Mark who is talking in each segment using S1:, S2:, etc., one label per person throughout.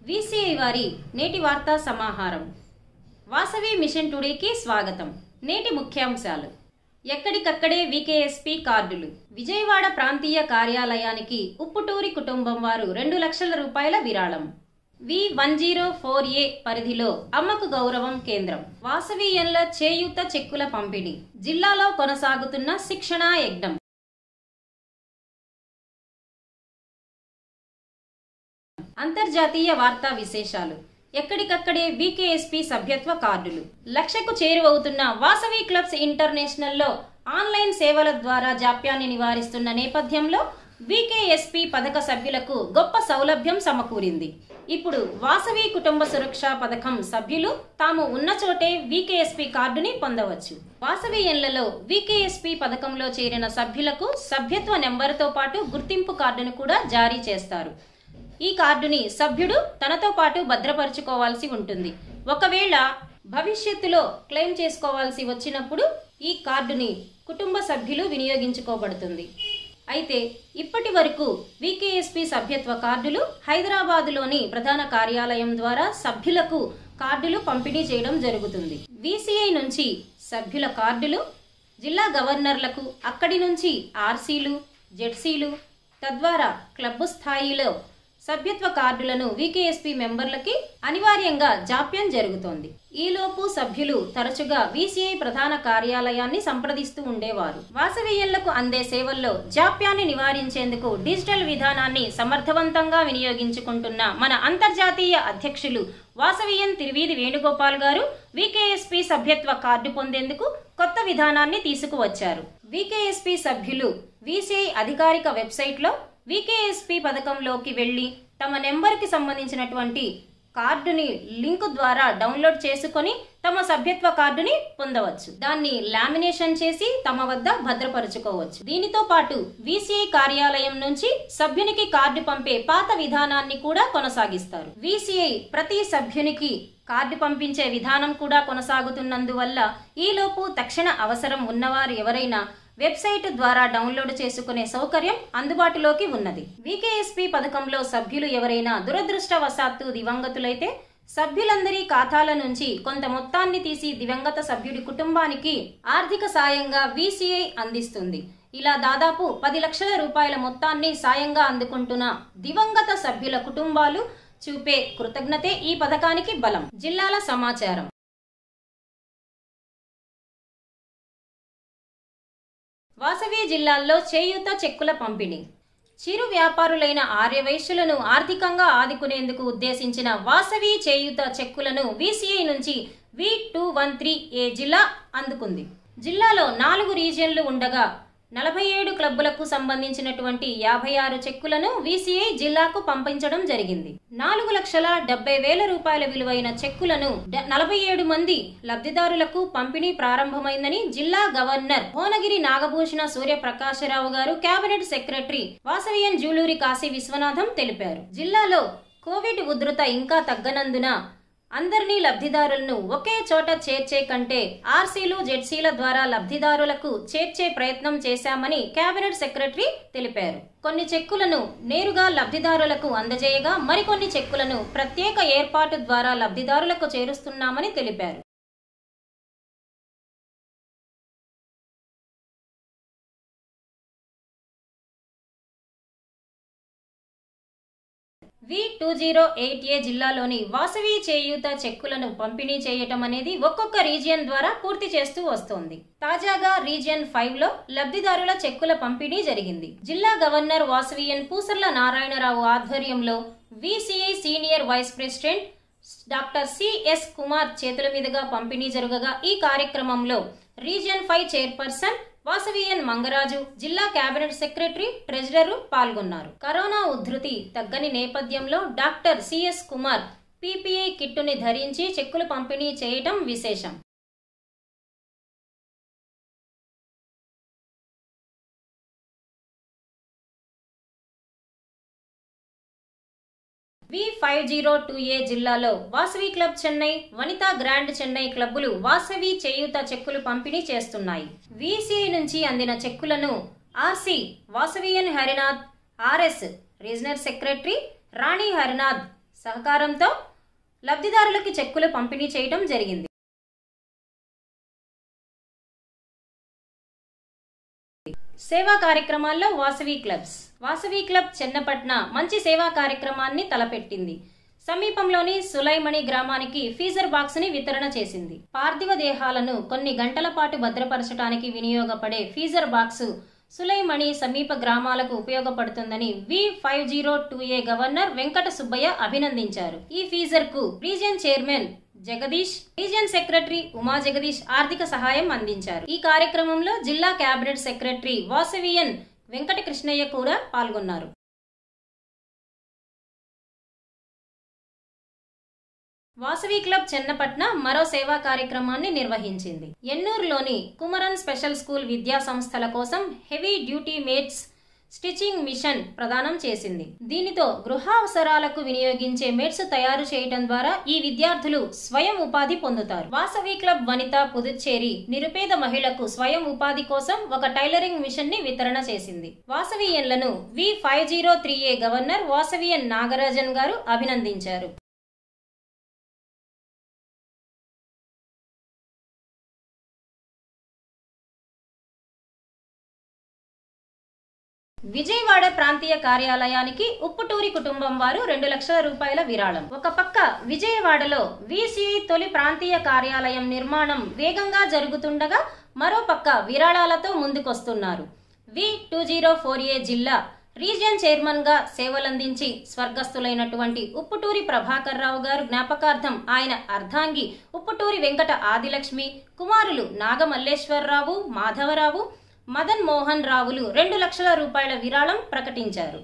S1: VCI వారి నేటి వార్తా సమాహారం వాసవి మిషన్ టుడేకి స్వాగతం నేటి ముఖ్యాంశాలు ఎక్కడికక్కడే వికేఎస్పి కార్డులు విజయవాడ ప్రాంతీయ కార్యాలయానికి ఉప్పుటూరి కుటుంబం వారు రెండు లక్షల రూపాయల విరాళం V one zero four A పరిధిలో అమ్మకు గౌరవం కేంద్రం వాసవీయంల చేయూత చెక్కుల పంపిణీ జిల్లాలో కొనసాగుతున్న శిక్షణా యజ్ఞం అంతర్జాతీయ వార్తా విశేషాలు ఎక్కడికక్కడే వికేఎస్పి సభ్యత్వ కార్డులు లక్షకు చేరువవుతున్న వాసవి క్లబ్స్ ఇంటర్నేషనల్లో ఆన్లైన్ సేవల ద్వారా జాప్యాన్ని నివారిస్తున్న నేపథ్యంలో వికేఎస్పి పథక సభ్యులకు గొప్ప సౌలభ్యం సమకూరింది ఇప్పుడు వాసవి కుటుంబ సురక్ష పథకం సభ్యులు తాము ఉన్న చోటే వికేఎస్పి కార్డుని పొందవచ్చు వాసవి ఎన్లలో వికేఎస్పి పథకంలో చేరిన సభ్యులకు సభ్యత్వ నెంబర్తో పాటు గుర్తింపు కార్డును కూడా జారీ చేస్తారు ఈ కార్డుని సభ్యుడు తనతో పాటు భద్రపరుచుకోవాల్సి ఉంటుంది ఒకవేళ భవిష్యత్తులో క్లెయిమ్ చేసుకోవాల్సి వచ్చినప్పుడు ఈ కార్డుని కుటుంబ సభ్యులు వినియోగించుకోబడుతుంది అయితే ఇప్పటి వరకు వికేఎస్పి సభ్యత్వ కార్డులు హైదరాబాదులోని ప్రధాన కార్యాలయం ద్వారా సభ్యులకు కార్డులు పంపిణీ చేయడం జరుగుతుంది విసిఐ నుంచి సభ్యుల కార్డులు జిల్లా గవర్నర్లకు అక్కడి నుంచి ఆర్సీలు జెడ్సీలు తద్వారా క్లబ్బు స్థాయిలో సభ్యత్వ కార్డులను వికేఎస్పి మెంబర్లకి అనివార్యంగా జాప్యం జరుగుతోంది ఈలోపు సభ్యులు తరచుగా విసిఐ ప్రధాన కార్యాలయాన్ని సంప్రదిస్తూ ఉండేవారు వాసవీయులకు అందే సేవల్లో జాప్యాన్ని నివారించేందుకు డిజిటల్ విధానాన్ని సమర్థవంతంగా వినియోగించుకుంటున్న మన అంతర్జాతీయ అధ్యక్షులు వాసవీయన్ తిరువీధి వేణుగోపాల్ గారు వికేఎస్పి సభ్యత్వ కార్డు పొందేందుకు కొత్త విధానాన్ని తీసుకువచ్చారు వికేఎస్పి సభ్యులు విసిఐ అధికారిక వెబ్సైట్లో వికేఎస్పి పథకంలోకి వెళ్ళి తమ నెంబర్కి సంబంధించినటువంటి కార్డుని లింక్ ద్వారా డౌన్లోడ్ చేసుకొని తమ సభ్యత్వ కార్డుని పొందవచ్చు దాన్ని లామినేషన్ చేసి తమ వద్ద భద్రపరుచుకోవచ్చు దీనితో పాటు విసిఐ కార్యాలయం నుంచి సభ్యునికి కార్డు పంపే పాత విధానాన్ని కూడా కొనసాగిస్తారు విసిఐ ప్రతి సభ్యునికి కార్డు పంపించే విధానం కూడా కొనసాగుతున్నందువల్ల ఈలోపు తక్షణ అవసరం ఉన్నవారు ఎవరైనా వెబ్సైట్ ద్వారా డౌన్లోడ్ చేసుకునే సౌకర్యం అందుబాటులోకి ఉన్నది వికేఎస్పి పథకంలో సభ్యులు ఎవరైనా దురదృష్టవశాత్తు దివంగతులైతే సభ్యులందరి ఖాతాల నుంచి కొంత మొత్తాన్ని తీసి దివంగత సభ్యుడి కుటుంబానికి ఆర్థిక సాయంగా విసిఐ అందిస్తుంది ఇలా దాదాపు పది లక్షల రూపాయల మొత్తాన్ని సాయంగా అందుకుంటున్న దివంగత సభ్యుల కుటుంబాలు చూపే కృతజ్ఞతే ఈ పథకానికి బలం జిల్లాల సమాచారం వాసవి జిల్లాల్లో చేయూత చెక్కుల పంపిణీ చిరు వ్యాపారులైన ఆర్యవైశ్యులను ఆర్థికంగా ఆదుకునేందుకు ఉద్దేశించిన వాసవి చేయూత చెక్కులను విసిఐ నుంచి V two one three A జిల్లా అందుకుంది జిల్లాలో నాలుగు రీజియన్లు ఉండగా నలభై ఏడు క్లబ్బులకు సంబంధించినటువంటి యాభై ఆరు చెక్కులను విసిఐ జిల్లాకు పంపించడం జరిగింది నాలుగు లక్షల డెబ్బై వేల రూపాయల విలువైన చెక్కులను నలభై ఏడు మంది లబ్ధిదారులకు పంపిణీ ప్రారంభమైందని జిల్లా గవర్నర్ భువనగిరి నాగభూషణ సూర్యప్రకాశరావు గారు కేబినెట్ సెక్రటరీ వాసవియన్ జూలూరి కాశీ విశ్వనాథం తెలిపారు జిల్లాలో కోవిడ్ ఉధృత ఇంకా తగ్గనందున అందరినీ లబ్ధిదారులను ఒకే చోట చేర్చే కంటే ఆర్సీలు జెడ్సీల ద్వారా లబ్ధిదారులకు చేర్చే ప్రయత్నం చేశామని కేబినెట్ సెక్రటరీ తెలిపారు కొన్ని చెక్కులను నేరుగా లబ్ధిదారులకు అందజేయగా మరికొన్ని చెక్కులను ప్రత్యేక ఏర్పాటు ద్వారా లబ్ధిదారులకు చేరుస్తున్నామని తెలిపారు V two zero eight A జిల్లాలోని వాసవి చేయూత చెక్కులను పంపిణీ చేయటం అనేది ఒక్కొక్క రీజియన్ ద్వారా పూర్తి చేస్తూ వస్తోంది తాజాగా రీజియన్ ఫైవ్ లో లబ్ధిదారుల చెక్కుల పంపిణీ జరిగింది జిల్లా గవర్నర్ వాసవియన్ పూసర్ల నారాయణరావు ఆధ్వర్యంలో VCI senior vice president doctor C S Kumar చేతుల మీదుగా పంపిణీ జరగగా ఈ కార్యక్రమంలో region five chairperson Vasavian Mangaraju జిల్లా కేబినెట్ సెక్రటరీ ట్రెజరర్ పాల్గొన్నారు కరోనా ఉధృతి తగ్గని నేపథ్యంలో డాక్టర్ సిఎస్ కుమార్ పీపీఐ కిట్టుని ధరించి చెక్కులు పంపిణీ చేయటం విశేషం V five zero two A జిల్లాలో వాసవి క్లబ్ చెన్నై వనితా గ్రాండ్ చెన్నై క్లబ్బులు వాసవి చేయూత చెక్కులు పంపిణీ చేస్తున్నాయి విసిఐ నుంచి అందిన చెక్కులను RC Vasavian Harinath RS regional secretary Rani Harinath సహకారంతో లబ్ధిదారులకి చెక్కులు పంపిణీ చేయడం జరిగింది సేవా కార్యక్రమాల్లో వాసవి క్లబ్స్ వాసవి క్లబ్ చెన్నపట్న మంచి సేవా కార్యక్రమాన్ని తలపెట్టింది సమీపంలోని సులైమణి గ్రామానికి ఫీజర్ బాక్స్ ని వితరణ చేసింది పార్థివ దేహాలను కొన్ని గంటల పాటు భద్రపరచడానికి వినియోగపడే ఫీజర్ బాక్స్ సులైమణి సమీప గ్రామాలకు ఉపయోగపడుతుందని V five zero two A governor Venkata Subbaiah అభినందించారు ఈ ఫీజర్ కు region chairman Jagadish region secretary Uma Jagadish ఆర్థిక సహాయం అందించారు ఈ కార్యక్రమంలో జిల్లా కేబినెట్ సెక్రటరీ వాసవియన్ వెంకట కృష్ణయ్య కూడా పాల్గొన్నారు వాసవి క్లబ్ చెన్నపట్న మరో సేవా కార్యక్రమాన్ని నిర్వహించింది ఎన్నూరులోని కుమరన్ స్పెషల్ స్కూల్ విద్యా సంస్థల కోసం heavy duty mats stitching machine ప్రదానం చేసింది దీనితో గృహ అవసరాలకు వినియోగించే మేట్స్ తయారు చేయడం ద్వారా ఈ విద్యార్థులు స్వయం ఉపాధి పొందుతారు వాసవి క్లబ్ వనిత పుదుచ్చేరి నిరుపేద మహిళకు స్వయం ఉపాధి కోసం ఒక టైలరింగ్ మిషన్ ని వితరణ చేసింది వాసవియన్లను V five zero three A governor Vasavian Nagarajan గారు అభినందించారు విజయవాడ ప్రాంతీయ కార్యాలయానికి ఉప్పుటూరి కుటుంబం వారు రెండు లక్షల రూపాయల విరాళం ఒక పక్క విజయవాడలో విసిఐ తొలి ప్రాంతీయ కార్యాలయం నిర్మాణం వేగంగా జరుగుతుండగా మరో పక్క విరాళాలతో ముందుకొస్తున్నారు V two zero four A జిల్లా రీజియన్ చైర్మన్ గా సేవలందించి స్వర్గస్థులైనటువంటి ఉప్పుటూరి ప్రభాకర్ రావు గారు జ్ఞాపకార్థం ఆయన అర్ధాంగి ఉప్పుటూరి వెంకట ఆదిలక్ష్మి కుమారులు నాగమల్లేశ్వరరావు మాధవరావు మదన్ మోహన్ రావులు రెండు లక్షల రూపాయల విరాళం ప్రకటించారు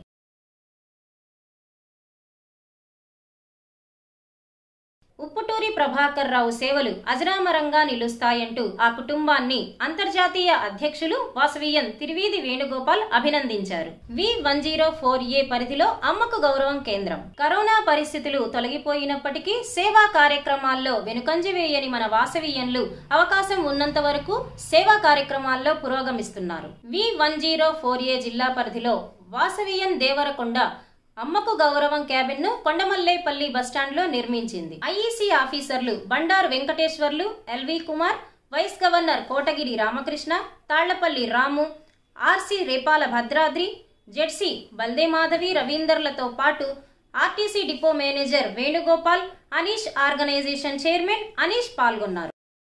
S1: ఉప్పుటూరి ప్రభాకర్ రావు సేవలు అజరామరంగా నిలుస్తాయంటూ ఆ కుటుంబాన్ని అంతర్జాతీయ అధ్యక్షులు వాసవియన్ తిరువీధి వేణుగోపాల్ అభినందించారు V one zero four A పరిధిలో అమ్మకు గౌరవం కేంద్రం కరోనా పరిస్థితులు తొలగిపోయినప్పటికీ సేవా కార్యక్రమాల్లో వెనుకంజ వేయని మన వాసవియన్లు అవకాశం ఉన్నంత వరకు సేవా కార్యక్రమాల్లో పురోగమిస్తున్నారు V one zero four A జిల్లా పరిధిలో వాసవియన్ దేవరకొండ అమ్మకు గౌరవం క్యాబిన్ ను కొండమల్లేపల్లి బస్టాండ్ లో నిర్మించింది ఐఈసీ ఆఫీసర్లు Bandaru Venkateswarlu L V Kumar vice governor Kotagiri Ramakrishna Tallapalli Ramu RC Repala Bhadradri ZC Balde Madhavi రవీందర్లతో పాటు RTC depot manager Venugopal Anish organisation chairman Anish పాల్గొన్నారు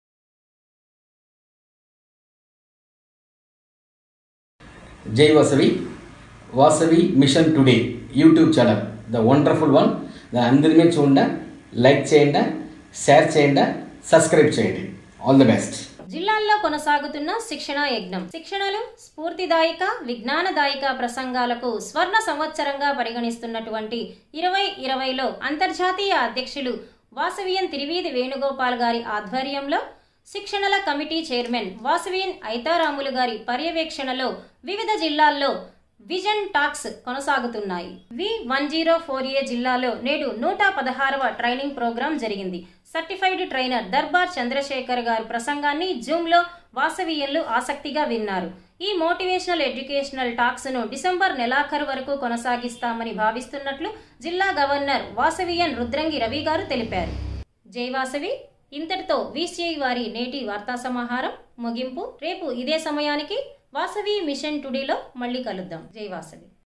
S2: జై Vasavi Vasavi mission today YouTube channel the wonderful one దాని అందరినీ చూడండి లైక్ చేయండి షేర్ చేయండి సబ్స్క్రైబ్ చేయండి ఆల్ ది బెస్ట్
S1: జిల్లాల్లో కొనసాగుతున్న శిక్షణా యజ్ఞం శిక్షణలు స్ఫూర్తిదాయక విజ్ఞానదాయక ప్రసంగాలకు స్వర్ణ సంవత్సరంగా పరిగణిస్తున్నటువంటి ఇరవై ఇరవైలో అంతర్జాతీయ అధ్యక్షులు వాసవియన్ తిరువీధి వేణుగోపాల్ గారి ఆధ్వర్యంలో శిక్షణల కమిటీ చైర్మన్ వాసవియన్ ఐతారాములు గారి పర్యవేక్షణలో వివిధ జిల్లాల్లో విజన్ టాక్స్ కొనసాగుతున్నాయి V one zero four A జిల్లాలో నేడు నూట పదహారవ ట్రైనింగ్ ప్రోగ్రాం జరిగింది సర్టిఫైడ్ ట్రైనర్ దర్బార్ చంద్రశేఖర్ గారు ప్రసంగాన్ని జూమ్లో వాసవీయులు ఆసక్తిగా విన్నారు ఈ మోటివేషనల్ ఎడ్యుకేషనల్ టాక్స్ ను డిసెంబర్ నెలాఖరు వరకు కొనసాగిస్తామని భావిస్తున్నట్లు జిల్లా గవర్నర్ వాసవియన్ రుద్రంగి రవి గారు తెలిపారు జై వాసవి ఇంతటితో వీసీఐ వారి నేటి వార్తా సమాహారం ముగింపు రేపు ఇదే సమయానికి వాసవి మిషన్ టుడేలో మళ్ళీ కలుద్దాం జై వాసవి